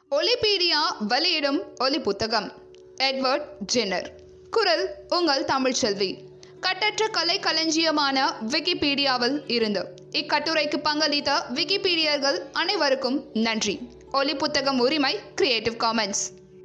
ஒலிபீடியா வெளியிடும் ஒலி புத்தகம் எட்வர்ட் ஜென்னர் குரல் உங்கள் தமிழ்ச்செல்வி கட்டற்ற கலை களஞ்சியமான விக்கிபீடியாவில் இருந்து இக்கட்டுரைக்கு பங்களித்த விக்கிபீடியர்கள் அனைவருக்கும் நன்றி ஒலி புத்தகம் உரிமை கிரியேட்டிவ் காமன்ஸ்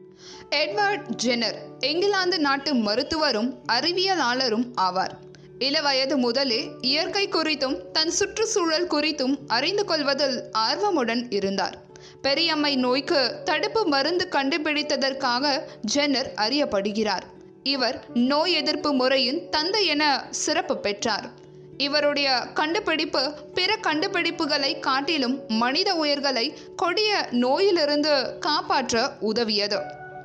எட்வர்ட் ஜென்னர் இங்கிலாந்து நாட்டு மருத்துவரும் அறிவியலாளரும் ஆவார் இளவயது முதலே இயற்கை குறித்தும் தன் சுற்றுச்சூழல் குறித்தும் அறிந்து கொள்வதில் ஆர்வமுடன் இருந்தார் பெரியம்மை நோய்க்கு தடுப்பு மருந்து கண்டுபிடித்ததற்காக ஜென்னர் அறியப்படுகிறார் இவர் நோய் எதிர்ப்பு முறையின் தந்தை என சிறப்பு பெற்றார் இவருடைய கண்டுபிடிப்பு பிற கண்டுபிடிப்புகளை காட்டிலும் மனித உயிர்களை கொடிய நோயிலிருந்து காப்பாற்ற உதவியது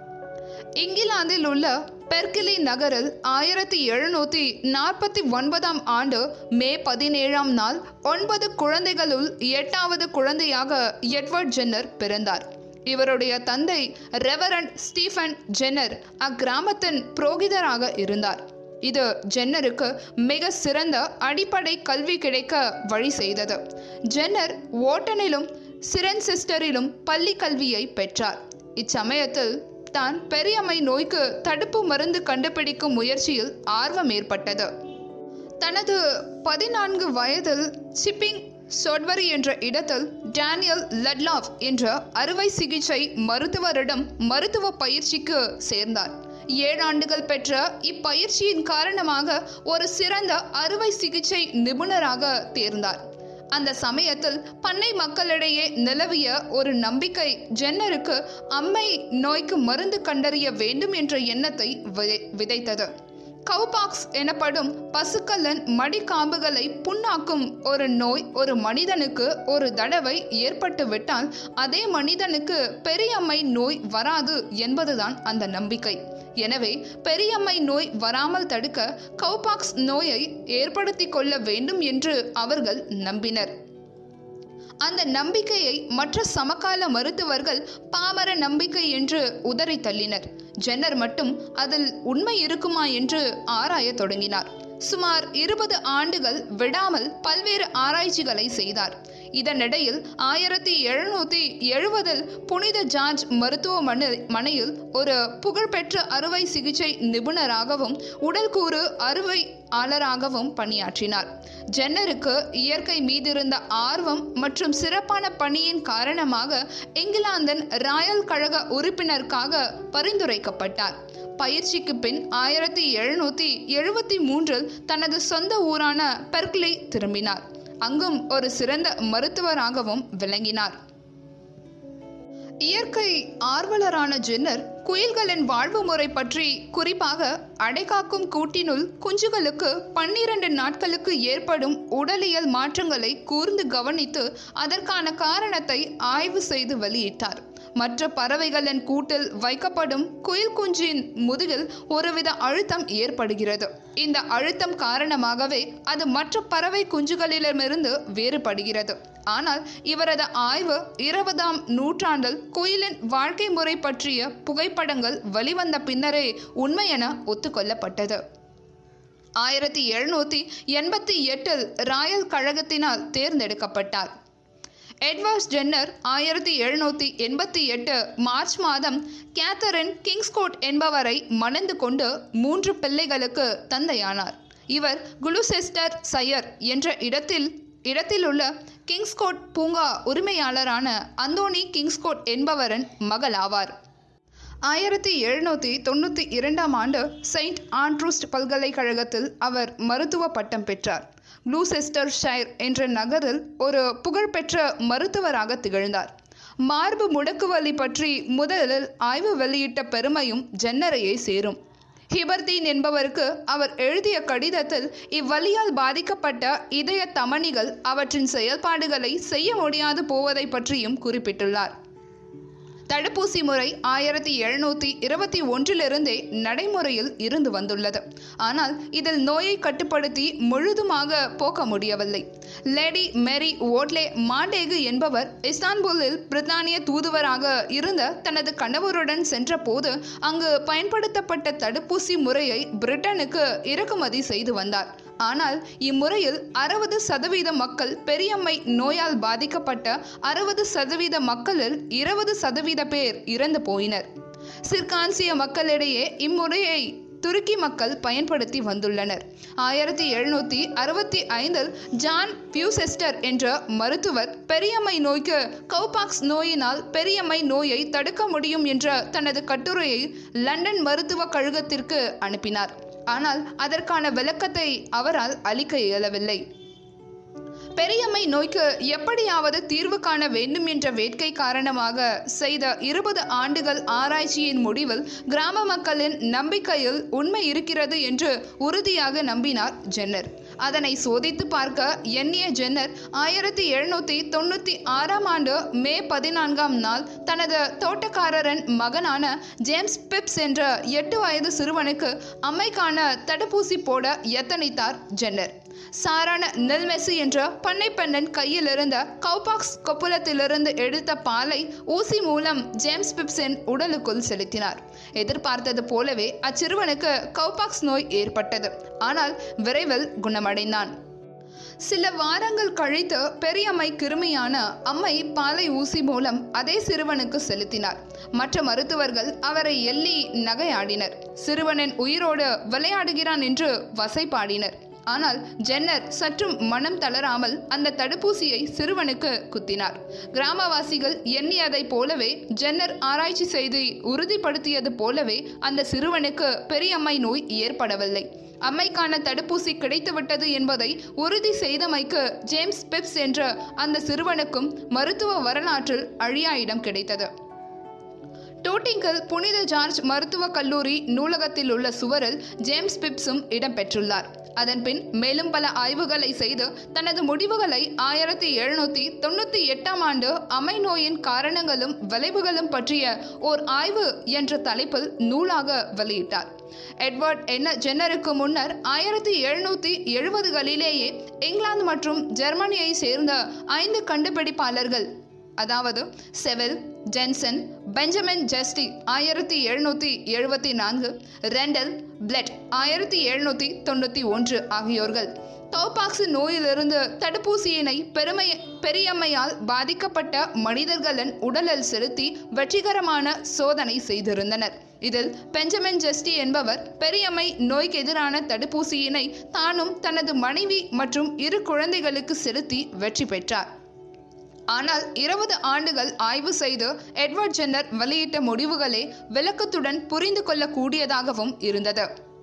இங்கிலாந்தில் உள்ள பெர்கிலி நகரில் ஆயிரத்தி எழுநூற்றி நாற்பத்தி ஒன்பதாம் ஆண்டு மே பதினேழாம் நாள் ஒன்பது குழந்தைகளுள் எட்டாவது குழந்தையாக எட்வர்ட் ஜென்னர் பிறந்தார் இவருடைய தந்தை ரெவரண்ட் ஸ்டீஃபன் ஜென்னர் அக்கிராமத்தின் புரோகிதராக இருந்தார் இது ஜென்னருக்கு மிக சிறந்த அடிப்படை கல்வி கிடைக்க வழி செய்தது ஜென்னர் ஓட்டனிலும் சிரன்சிஸ்டரிலும் பள்ளி கல்வியை பெற்றார் இச்சமயத்தில் தான் பெரியம்மை நோய்க்கு தடுப்பு மருந்து கண்டுபிடிக்கும் முயற்சியில் ஆர்வம் ஏற்பட்டது தனது பதினான்கு வயதில் சிப்பிங் சோட்வரி என்ற இடத்தில் டேனியல் லட்லாவ் என்ற அறுவை சிகிச்சை மருத்துவரிடம் மருத்துவ பயிற்சிக்கு சேர்ந்தார் ஏழாண்டுகள் பெற்ற இப்பயிற்சியின் காரணமாக ஒரு சிறந்த அறுவை சிகிச்சை நிபுணராக தேர்ந்தார் அந்த சமயத்தில் பண்ணை மக்களிடையே நிலவிய ஒரு நம்பிக்கை ஜென்னருக்கு அம்மை நோய்க்கு மருந்து கண்டறிய வேண்டும் என்ற எண்ணத்தை விதை- விதைத்தது கவுபாக்ஸ் எனப்படும் பசுக்களின் மடிக்காம்புகளை புண்ணாக்கும் ஒரு நோய் ஒரு மனிதனுக்கு ஒரு தடவை ஏற்பட்டு விட்டால் அதே மனிதனுக்கு பெரியம்மை நோய் வராது என்பதுதான் அந்த நம்பிக்கை எனவே பெரியம்மை நோய் வராமல் தடுக்க கவுபாக்ஸ் நோயை ஏற்படுத்தி கொள்ள வேண்டும் என்று அவர்கள் நம்பினர் அந்த நம்பிக்கையை மற்ற சமகால மருத்துவர்கள் பாமர நம்பிக்கை என்று உதறி தள்ளினர் ஜென்னர் மட்டும் அதில் உண்மை இருக்குமா என்று ஆராயத் தொடங்கினார் சுமார் இருபது ஆண்டுகள் விடாமல் பல்வேறு ஆராய்ச்சிகளை செய்தார் இதனிடையில் ஆயிரத்தி எழுநூற்றி எழுபதில் புனித ஜார்ஜ் மருத்துவமனை மனையில் ஒரு புகழ்பெற்ற அறுவை சிகிச்சை நிபுணராகவும் உடல்கூறு அறுவை ஆளராகவும் பணியாற்றினார் ஜென்னருக்கு இயற்கை மீதிருந்த ஆர்வம் மற்றும் சிறப்பான பணியின் காரணமாக இங்கிலாந்தின் ராயல் கழக உறுப்பினருக்காக பரிந்துரைக்கப்பட்டார் பயிற்சிக்கு பின் ஆயிரத்தி எழுநூற்றி எழுபத்தி மூன்றில் தனது சொந்த ஊரான பெர்க்லி திரும்பினார் அங்கும் ஒரு சிறந்த மருத்துவராகவும் விளங்கினார் இயற்கை ஆர்வலரான ஜென்னர் குயில்களின் வாழ்வு முறை பற்றி குறிப்பாக அடைகாக்கும் கூட்டினுள் குஞ்சுகளுக்கு பன்னிரண்டு நாட்களுக்கு ஏற்படும் உடலியல் மாற்றங்களை கூர்ந்து கவனித்து அதற்கான காரணத்தை ஆய்வு செய்து வெளியிட்டார் மற்ற பறவைகளின் கூட்டில் வைக்கப்படும் குயில் குஞ்சின் முதுகில் ஒருவித அழுத்தம் ஏற்படுகிறது இந்த அழுத்தம் காரணமாகவே அது மற்ற பறவை குஞ்சுகளிடமிருந்து வேறுபடுகிறது ஆனால் இவரது ஆய்வு இருபதாம் நூற்றாண்டில் குயிலின் வாழ்க்கை முறை பற்றிய புகைப்படங்கள் வெளிவந்த பின்னரே உண்மையென ஒத்துக்கொள்ளப்பட்டது ஆயிரத்தி எழுநூற்றி எண்பத்தி எட்டில் ராயல் கழகத்தினால் தேர்ந்தெடுக்கப்பட்டார் எட்வர்ஸ் ஜென்னர் ஆயிரத்தி எழுநூற்றி எண்பத்தி எட்டு மார்ச் மாதம் கேத்தரின் கிங்ஸ்கோட் என்பவரை மணந்து கொண்டு மூன்று பிள்ளைகளுக்கு தந்தையானார் இவர் குலுசெஸ்டர் சயர் என்ற இடத்தில் இடத்திலுள்ள கிங்ஸ்கோட் பூங்கா உரிமையாளரான அந்தோனி கிங்ஸ்கோட் என்பவரின் மகள் ஆவார் ஆயிரத்தி எழுநூற்றி தொண்ணூற்றி இரண்டாம் ஆண்டு செயின்ட் ஆண்ட்ரூஸ்ட் பல்கலைக்கழகத்தில் அவர் மருத்துவ பட்டம் பெற்றார் க்ளூசெஸ்டர் ஷைர் என்ற நகரில் ஒரு புகழ்பெற்ற மருத்துவராக திகழ்ந்தார் மார்பு முடக்குவலி பற்றி முதலில் ஆய்வு வெளியிட்ட பெருமையும் ஜென்னரையே சேரும் ஹிபர்தீன் என்பவருக்கு அவர் எழுதிய கடிதத்தில் இவ்வலியால் பாதிக்கப்பட்ட இதய தமனிகள் அவற்றின் செயல்பாடுகளை செய்ய முடியாது போவதை பற்றியும் குறிப்பிட்டுள்ளார் தடுப்பூசி முறை ஆயிரத்தி எழுநூற்றி இருபத்தி ஒன்றிலிருந்தே நடைமுறையில் இருந்து வந்துள்ளது ஆனால் இதில் நோயை கட்டுப்படுத்தி முழுதுமாக போக்க முடியவில்லை லேடி மேரி ஓட்லே மாண்டேகு என்பவர் இஸ்தான்புல்லில் பிரித்தானிய தூதுவராக இருந்த தனது கணவருடன் சென்றபோது அங்கு பயன்படுத்தப்பட்ட தடுப்பூசி முறையை பிரிட்டனுக்கு இறக்குமதி செய்து வந்தார் ஆனால் இம்முறையில் அறுபது சதவீத மக்கள் பெரியம்மை நோயால் பாதிக்கப்பட்ட அறுபது சதவீத மக்களில் இருபது சதவீத பேர் இறந்து போயினர் சிற்கான்சிய மக்களிடையே இம்முறையை துருக்கி மக்கள் பயன்படுத்தி வந்துள்ளனர் ஆயிரத்தி எழுநூற்றி அறுபத்தி ஐந்தில் ஜான் பியூசெஸ்டர் என்ற மருத்துவர் பெரியம்மை நோய்க்கு கௌபாக்ஸ் நோயினால் பெரியம்மை நோயை தடுக்க முடியும் என்ற தனது கட்டுரையை லண்டன் மருத்துவக் கழகத்திற்கு அனுப்பினார் ஆனால் அதற்கான விளக்கத்தை அவரால் அளிக்க இயலவில்லை பெரியம்மை நோய்க்கு எப்படியாவது தீர்வு காண வேண்டும் என்ற வேட்கை காரணமாக செய்த இருபது ஆண்டுகள் ஆராய்ச்சியின் முடிவில் கிராம மக்களின் நம்பிக்கையில் உண்மை இருக்கிறது என்று உறுதியாக நம்பினார் ஜென்னர் அதனை சோதித்து பார்க்க எண்ணிய ஜென்னர் ஆயிரத்தி எழுநூற்றி தொண்ணூற்றி ஆறாம் ஆண்டு மே பதினான்காம் நாள் தனது தோட்டக்காரரின் மகனான ஜேம்ஸ் பிப்ஸ் என்ற எட்டு வயது சிறுவனுக்கு அம்மைக்கான தடுப்பூசி போட எத்தனித்தார் ஜென்னர் சாரான நெல்மெசு என்ற பண்ணை பெண்ணன் கையில் இருந்த கௌபாக்ஸ் கொப்புளத்திலிருந்து எடுத்த பாலை ஊசி மூலம் ஜேம்ஸ் பிப்ஸின் உடலுக்குள் செலுத்தினார் எதிர்பார்த்தது போலவே அச்சிறுவனுக்கு கௌபாக்ஸ் நோய் ஏற்பட்டது ஆனால் விரைவில் குணமடைந்தான் சில வாரங்கள் கழித்து பெரியம்மை கிருமியான அம்மை பாலை ஊசி மூலம் அதே சிறுவனுக்கு செலுத்தினார் மற்ற மருத்துவர்கள் அவரை எள்ளி நகையாடினர் சிறுவனின் உயிரோடு விளையாடுகிறான் என்று வசைபாடினர் ஆனால் ஜென்னர் சற்றும் மனம் தளராமல் அந்த தடுப்பூசியை சிறுவனுக்கு குத்தினார் கிராமவாசிகள் எண்ணியதைப் போலவே ஜென்னர் ஆராய்ச்சி செய்து உறுதிப்படுத்தியது போலவே அந்த சிறுவனுக்கு பெரியம்மை நோய் ஏற்படவில்லை அம்மைக்கான தடுப்பூசி கிடைத்துவிட்டது என்பதை உறுதி செய்தமைக்கு ஜேம்ஸ் பெப்ஸ் என்ற அந்த சிறுவனுக்கும் மருத்துவ வரலாற்றில் அழியா இடம் கிடைத்தது டோட்டிங்கில் புனித ஜார்ஜ் மருத்துவக் கல்லூரி நூலகத்தில் உள்ள சுவரில் ஜேம்ஸ் பிப்ஸும் இடம்பெற்றுள்ளார் அதன்பின் மேலும் பல ஆய்வுகளை செய்து தனது முடிவுகளை ஆயிரத்தி எழுநூற்றி தொண்ணூற்றி எட்டாம் ஆண்டு அமை நோயின் காரணங்களும் விளைவுகளும் பற்றிய ஓர் ஆய்வு என்ற தலைப்பில் நூலாக வெளியிட்டார் எட்வர்ட் என்ன ஜென்னருக்கு முன்னர் ஆயிரத்தி எழுநூற்றி எழுபதுகளிலேயே இங்கிலாந்து மற்றும் ஜெர்மனியை சேர்ந்த ஐந்து கண்டுபிடிப்பாளர்கள் அதாவது செவல் ஜென்சன் பெஞ்சமின் ஜஸ்டி ஆயிரத்தி எழுநூற்றி எழுபத்தி நான்கு ரெண்டல் பிளட் ஆயிரத்தி எழுநூற்றி தொண்ணூற்றி ஒன்று ஆகியோர்கள் தோபாக்சு நோயிலிருந்து தடுப்பூசியினை பெருமை பெரியம்மையால் பாதிக்கப்பட்ட மனிதர்களின் உடலில் செலுத்தி வெற்றிகரமான சோதனை செய்திருந்தனர் இதில் பெஞ்சமின் ஜஸ்டி என்பவர் பெரியம்மை நோய்க்கு எதிரான தடுப்பூசியினை தானும் தனது மனைவி மற்றும் இரு குழந்தைகளுக்கு செலுத்தி வெற்றி பெற்றார் ஆனால் இருபது ஆண்டுகள் ஆய்வு செய்து எட்வர்ட் ஜென்னர் வெளியிட்ட முடிவுகளே விளக்கத்துடன் புரிந்து கொள்ளக்கூடியதாகவும் இருந்தது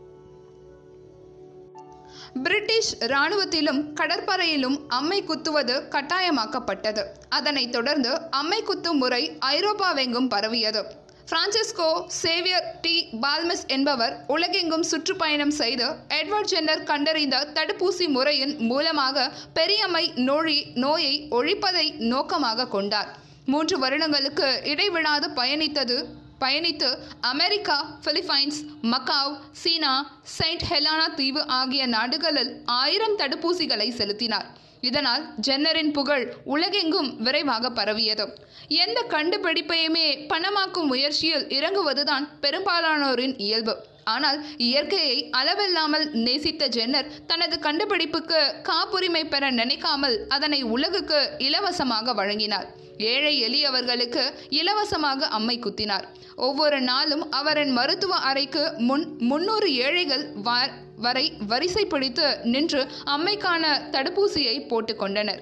பிரிட்டிஷ் இராணுவத்திலும் கடற்படையிலும் அம்மை குத்துவது கட்டாயமாக்கப்பட்டது அதனைத் தொடர்ந்து அம்மை குத்தும் முறை ஐரோப்பாவெங்கும் பரவியது பிரான்சிஸ்கோ சேவியர் டி பால்மெஸ் என்பவர் உலகெங்கும் சுற்றுப்பயணம் செய்து எட்வர்ட் ஜென்னர் கண்டறிந்த தடுப்பூசி முறையின் மூலமாக பெரியம்மை நோய் நோயை ஒழிப்பதை நோக்கமாக கொண்டார் மூன்று வருடங்களுக்கு இடைவிடாது பயணித்தது பயணித்து அமெரிக்கா பிலிப்பைன்ஸ் மக்காவ் சீனா செயின்ட் ஹெலானா தீவு ஆகிய நாடுகளில் ஆயிரம் தடுப்பூசிகளை செலுத்தினார் இதனால் ஜென்னரின் புகழ் உலகெங்கும் விரைவாக பரவியது எந்த கண்டுபிடிப்பையுமே பணமாக்கும் முயற்சியில் இறங்குவதுதான் பெரும்பாலானோரின் இயல்பு ஆனால் இயற்கையை அளவில்லாமல் நேசித்த ஜென்னர் தனது கண்டுபிடிப்புக்கு காப்புரிமை பெற நினைக்காமல் அதனை உலகுக்கு இலவசமாக வழங்கினார் ஏழை எளியவர்களுக்கு இலவசமாக அம்மை குத்தினார் ஒவ்வொரு நாளும் அவரின் மருத்துவ அறைக்கு முன் முன்னூறு ஏழைகள் வ- வரை வரிசை பிடித்து நின்று அம்மைக்கான தடுப்பூசியை போட்டுக்கொண்டனர்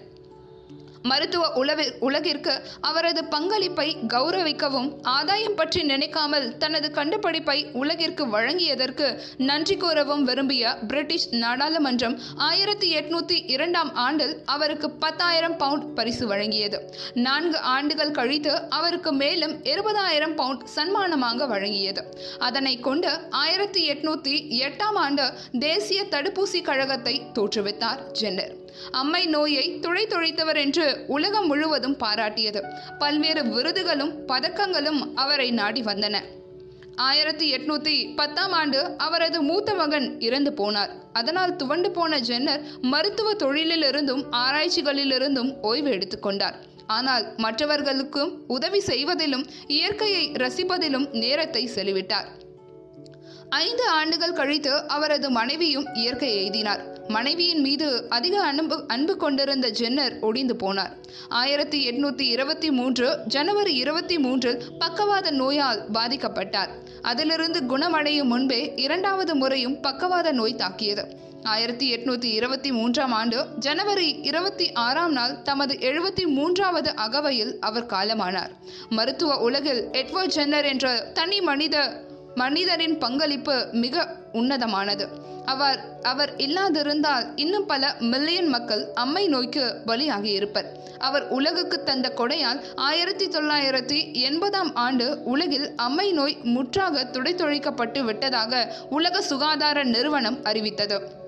மருத்துவ உலவி உலகிற்கு அவரது பங்களிப்பை கௌரவிக்கவும் ஆதாயம் பற்றி நினைக்காமல் தனது கண்டுபிடிப்பை உலகிற்கு வழங்கியதற்கு நன்றி கூறவும் விரும்பிய பிரிட்டிஷ் நாடாளுமன்றம் ஆயிரத்தி எட்நூத்தி இரண்டாம் ஆண்டில் அவருக்கு பத்தாயிரம் பவுண்ட் பரிசு வழங்கியது நான்கு ஆண்டுகள் கழித்து அவருக்கு மேலும் இருபதாயிரம் பவுண்ட் சன்மானமாக வழங்கியது அதனை கொண்டு ஆயிரத்தி எட்நூத்தி எட்டாம் ஆண்டு தேசிய தடுப்பூசி கழகத்தை தோற்றுவித்தார் ஜென்னர் அம்மை நோயை துளைத்தொழித்தவர் என்று உலகம் முழுவதும் பாராட்டியது பல்வேறு விருதுகளும் பதக்கங்களும் அவரை நாடி வந்தன ஆயிரத்தி எட்நூத்தி பத்தாம் ஆண்டு அவரது மூத்த மகன் இறந்து போனார் அதனால் துவண்டு போன ஜென்னர் மருத்துவ தொழிலிலிருந்தும் ஆராய்ச்சிகளிலிருந்தும் ஓய்வு எடுத்துக்கொண்டார் ஆனால் மற்றவர்களுக்கும் உதவி செய்வதிலும் இயற்கையை ரசிப்பதிலும் நேரத்தை செலவிட்டார் ஐந்து ஆண்டுகள் கழித்து அவரது மனைவியும் இயற்கை எய்தினார் மனைவியின் மீது அதிக அன்பு அன்பு கொண்டிருந்த ஜென்னர் ஒடிந்து போனார் ஆயிரத்தி எட்நூத்தி இருபத்தி மூன்று ஜனவரி இருபத்தி மூன்றில் பக்கவாத நோயால் பாதிக்கப்பட்டார் அதிலிருந்து குணமடையும் முன்பே இரண்டாவது முறையும் பக்கவாத நோய் தாக்கியது ஆயிரத்தி எட்நூத்தி இருபத்தி மூன்றாம் ஆண்டு ஜனவரி இருபத்தி ஆறாம் நாள் தமது எழுபத்தி மூன்றாவது அகவையில் அவர் காலமானார் மருத்துவ உலகில் எட்வர்ட் ஜென்னர் என்ற தனி மனித மனிதரின் பங்களிப்பு மிக உன்னதமானது அவர் அவர் இல்லாதிருந்தால் இன்னும் பல மில்லியன் மக்கள் அம்மை நோய்க்கு பலியாகி இருப்பர் அவர் உலகுக்கு தந்த கொடையால் ஆயிரத்தி தொள்ளாயிரத்தி எண்பதாம் ஆண்டு உலகில் அம்மை நோய் முற்றாக துடைத்தொழிக்கப்பட்டு விட்டதாக உலக சுகாதார நிறுவனம் அறிவித்தது